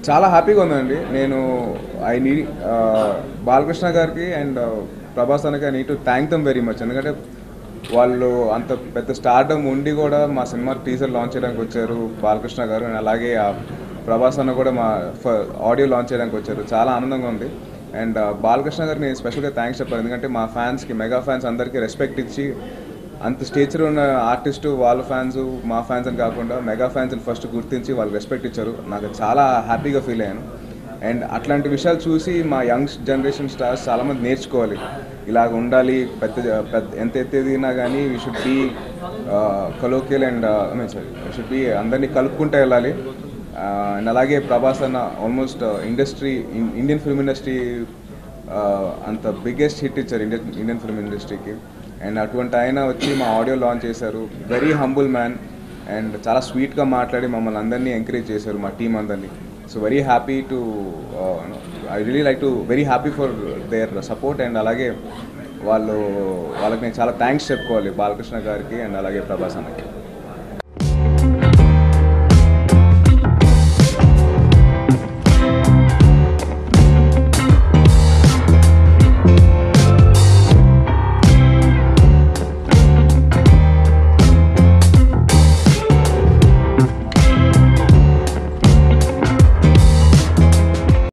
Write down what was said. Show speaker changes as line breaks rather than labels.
చాలా హ్యాపీగా ఉందండి నేను ఐ నీ బాలకృష్ణ గారికి అండ్ ప్రభాస్ అన్నకి I need to thank them very much ఎందుకంటే వాళ్ళు అంత పెద్ద స్టార్డమ్ ఉండి కూడా మా సినిమా టీజర్ లాంచ్ చేయడానికి వచ్చారు బాలకృష్ణ గారు అండ్ అలాగే ఆ ప్రభాస్ అన్న కూడా మా ఆడియో లాంచ్ చేయడానికి వచ్చారు చాలా ఆనందంగా ఉంది అండ్ బాలకృష్ణ గారికి నేను స్పెషల్గా థ్యాంక్స్ చెప్పాను ఎందుకంటే మా ఫ్యాన్స్కి మెగా ఫ్యాన్స్ అందరికీ రెస్పెక్ట్ ఇచ్చి అంత స్టేచర్ ఉన్న ఆర్టిస్ట్ వాళ్ళ ఫ్యాన్స్ మా ఫ్యాన్స్ అని కాకుండా మెగా ఫ్యాన్స్ని ఫస్ట్ గుర్తించి వాళ్ళకి రెస్పెక్ట్ ఇచ్చారు నాకు చాలా హ్యాపీగా ఫీల్ అయ్యాను అండ్ అట్లాంటి విషయాలు చూసి మా యంగ్ జనరేషన్ స్టార్స్ చాలామంది నేర్చుకోవాలి ఇలాగ ఉండాలి పెద్ద పెద్ద ఎంత ఎత్తేదినా కానీ we should be colloquial and I mean sorry should be అందరినీ కలుపుకుంటూ వెళ్ళాలి అండ్ అలాగే ప్రభాస్ అన్న almost industry Indian film industry అంత బిగ్గెస్ట్ హిట్ ఇచ్చారు ఇండియన్ ఇండియన్ ఫిల్మ్ ఇండస్ట్రీకి అండ్ అటువంటి ఆయన వచ్చి మా ఆడియో లాంచ్ చేశారు వెరీ హంబుల్ మ్యాన్ అండ్ చాలా స్వీట్గా మాట్లాడి మమ్మల్ని అందరినీ ఎంకరేజ్ చేశారు మా టీం అందరినీ so very happy to I really like to very happy for their support and అలాగే వాళ్ళు వాళ్ళకి నేను చాలా థ్యాంక్స్ చెప్పుకోవాలి బాలకృష్ణ గారికి అండ్ అలాగే ప్రభాస్ అన్నకి